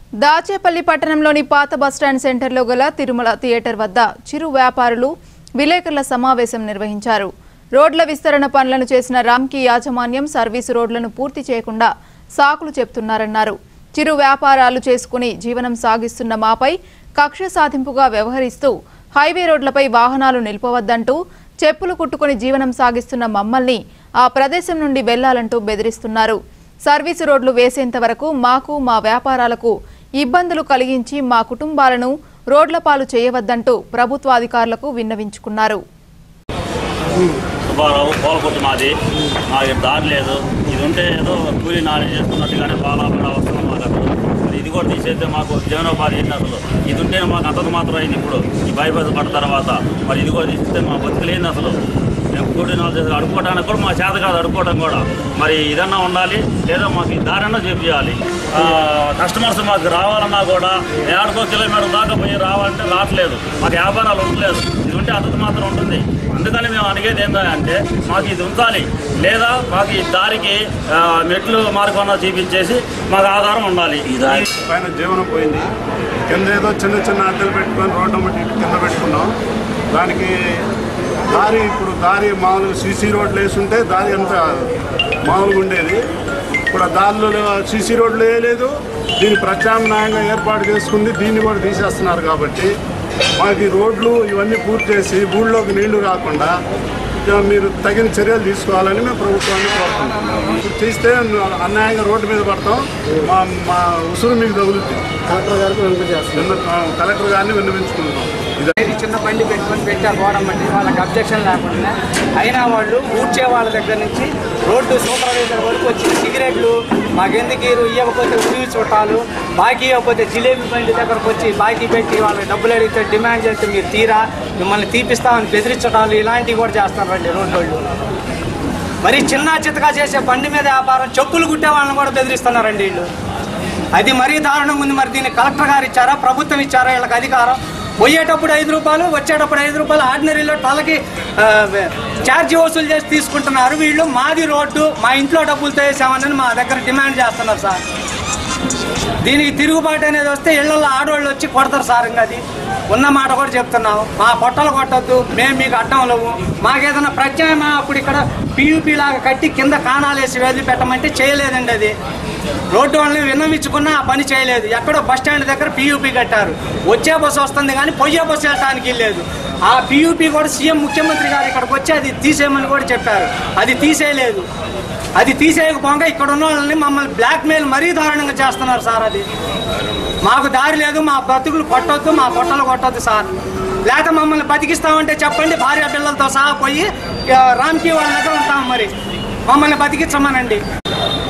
దాచేపల్లి పట్టణంలోని పాత బస్టాండ్ సెంటర్లో గల తిరుమల థియేటర్ వద్ద చిరు వ్యాపారులు విలేకరుల సమావేశం నిర్వహించారు రోడ్ల విస్తరణ పనులను చేసిన రామ్కి యాజమాన్యం సర్వీసు రోడ్లను పూర్తి చేయకుండా సాకులు చెప్తున్నారన్నారు చిరు వ్యాపారాలు చేసుకుని జీవనం సాగిస్తున్న మాపై కక్ష సాధింపుగా వ్యవహరిస్తూ హైవే రోడ్లపై వాహనాలు నిలిపవద్దంటూ చెప్పులు కుట్టుకుని జీవనం సాగిస్తున్న మమ్మల్ని ఆ ప్రదేశం నుండి వెళ్లాలంటూ బెదిరిస్తున్నారు సర్వీసు రోడ్లు వేసేంత వరకు మాకు మా వ్యాపారాలకు ఇబ్బందులు కలిగించి మా కుటుంబాలను రోడ్ల పాలు చేయవద్దంటూ ప్రభుత్వాధికారులకు విన్నవించుకున్నారు సుబ్బారావు పూల కొట్టు మాది మాకు దారి లేదు ఇది ఉంటే ఏదో కూలీ నాలి చేసుకున్నట్టుగానే పాలపడ వస్తున్నాం మాకు అప్పుడు మరి ఇది కూడా తీసేస్తే మాకు జీవనోపాధి ఏంటి అసలు ఇది ఉంటే మాకు అంతకు మాత్రం అయింది ఇప్పుడు ఈ బైపాస్ పడ్డ తర్వాత మరి ఇది కూడా తీసేస్తే మా బతుకులేంది అసలు మేము కూలీ నాలు చేసి అడుక్కోవడానికి కూడా మా చేత కాదు అడుక్కోవడం కూడా మరి ఇదన్నా ఉండాలి లేదా మాకు ఈ దారన్నా చేపించాలి కస్టమర్స్ మాకు రావాలన్నా కూడా ఏడుకో కిలోమీటర్ దాకా పోయి రావాలంటే రావట్లేదు మాకు వ్యాపారాలు ఉండలేదు ఇది ఉంటే అంతకు మాత్రం ఉంటుంది అందుకని మేము అడిగేది ఏంటంటే మాకు ఇది ఉంచాలి లేదా మాకు ఈ దారికి ఆ, మెట్లు మార్గం చూపించేసి మాకు ఆధారం ఉండాలి ఈ దారి పైన జీవనం పోయింది కింద ఏదో చిన్న చిన్న అద్దెలు పెట్టుకొని రోడ్డు మట్టి కింద పెట్టుకున్నాం దానికి దారి ఇప్పుడు దారి మామూలుగా సీసీ రోడ్లు వేసి ఉంటే దారి అంత మామూలుగా ఉండేది ఇప్పుడు ఆ దారిలో సీసీ రోడ్లు వేయలేదు దీన్ని ప్రత్యామ్నాయంగా ఏర్పాటు చేసుకుంది దీన్ని కూడా తీసేస్తున్నారు కాబట్టి మాకు ఈ రోడ్లు ఇవన్నీ పూర్తి చేసి ఊళ్ళోకి నీళ్లు రాకుండా ఇక మీరు తగిన చర్యలు తీసుకోవాలని మేము ప్రభుత్వాన్ని కోరుకుంటున్నాం ఇప్పుడు తీస్తే అన్యాయంగా రోడ్డు మీద పడతాం మా మా ఉసురు మీకు తగులుతుంది కలెక్టర్ గారికి విన్నపించేస్తాం కలెక్టర్ గారిని విన్నవించుకుంటున్నాం ఇది ఇది చిన్న బండి పెట్టుకొని పెట్టారు గోడం బండి వాళ్ళకి అబ్జెక్షన్ లేకుండా అయినా వాళ్ళు ఊడ్చే వాళ్ళ దగ్గర నుంచి రోడ్డు సూపర్వైజర్ వరకు వచ్చి సిగరెట్లు మాకెందుకు ఇరు ఇవ్వకపోతే ఉరివి చుట్టాలు బాకీ ఇవ్వకపోతే జిలేబీ బండి దగ్గరకు వచ్చి బాకీ పెట్టి వాళ్ళకి డబ్బులు అడిగితే డిమాండ్ చేస్తే మీరు తీరా మిమ్మల్ని తీపిస్తామని బెదిరించడాలు ఇలాంటివి కూడా చేస్తారండి రోడ్డు వాళ్ళు మరి చిన్న చితగా చేసే బండి మీద వ్యాపారం చెప్పులు కుట్టే వాళ్ళని కూడా బెదిరిస్తున్నారండి వీళ్ళు అది మరీ దారుణంగా ఉంది మరి దీన్ని కలెక్టర్ గారు ఇచ్చారా ప్రభుత్వం ఇచ్చారా వీళ్ళకి అధికారం పోయేటప్పుడు ఐదు రూపాయలు వచ్చేటప్పుడు ఐదు రూపాయలు ఆర్డినరీలో టలకి ఛార్జీ వసూలు చేసి తీసుకుంటున్నారు వీళ్ళు మాది రోడ్డు మా ఇంట్లో డబ్బులతో వేసామని మా దగ్గర డిమాండ్ చేస్తున్నారు సార్ దీనికి తిరుగుబాటు అనేది వస్తే ఇళ్లలో ఆడవాళ్ళు వచ్చి కొడతారు సార్ ఇంకా అది ఉన్న మాట కూడా చెప్తున్నాం మా పొట్టలు కొట్టద్దు మేము మీకు అడ్డం లేవు మాకేదైనా ప్రత్యామ్నాయం అప్పుడు ఇక్కడ పియూపీ లాగా కట్టి కింద కాణాలు వేసి వేది పెట్టమంటే చేయలేదండి అది రోడ్డు వాళ్ళని విన్నవించుకున్నా ఆ పని చేయలేదు ఎక్కడో బస్ స్టాండ్ దగ్గర పియూపీ కట్టారు వచ్చే బస్సు వస్తుంది కానీ పొయ్యే బస్సు వెళ్ళడానికి లేదు ఆ పియూపీ కూడా సీఎం ముఖ్యమంత్రి గారు ఇక్కడికి వచ్చి అది తీసేయమని కూడా చెప్పారు అది తీసేయలేదు అది తీసేయకపోగా ఇక్కడ ఉన్న వాళ్ళని మమ్మల్ని బ్లాక్మెయిల్ మరీ దారుణంగా చేస్తున్నారు సార్ అది మాకు దారి లేదు మా బతుకులు కొట్టొద్దు మా పొట్టలు కొట్టొద్దు సార్ లేకపోతే మమ్మల్ని బతికిస్తామంటే చెప్పండి భార్య పిల్లలతో సహా పోయి ఆ, రామ్కి వాళ్ళ దగ్గర ఉంటాం మరి మమ్మల్ని బతికించమనండి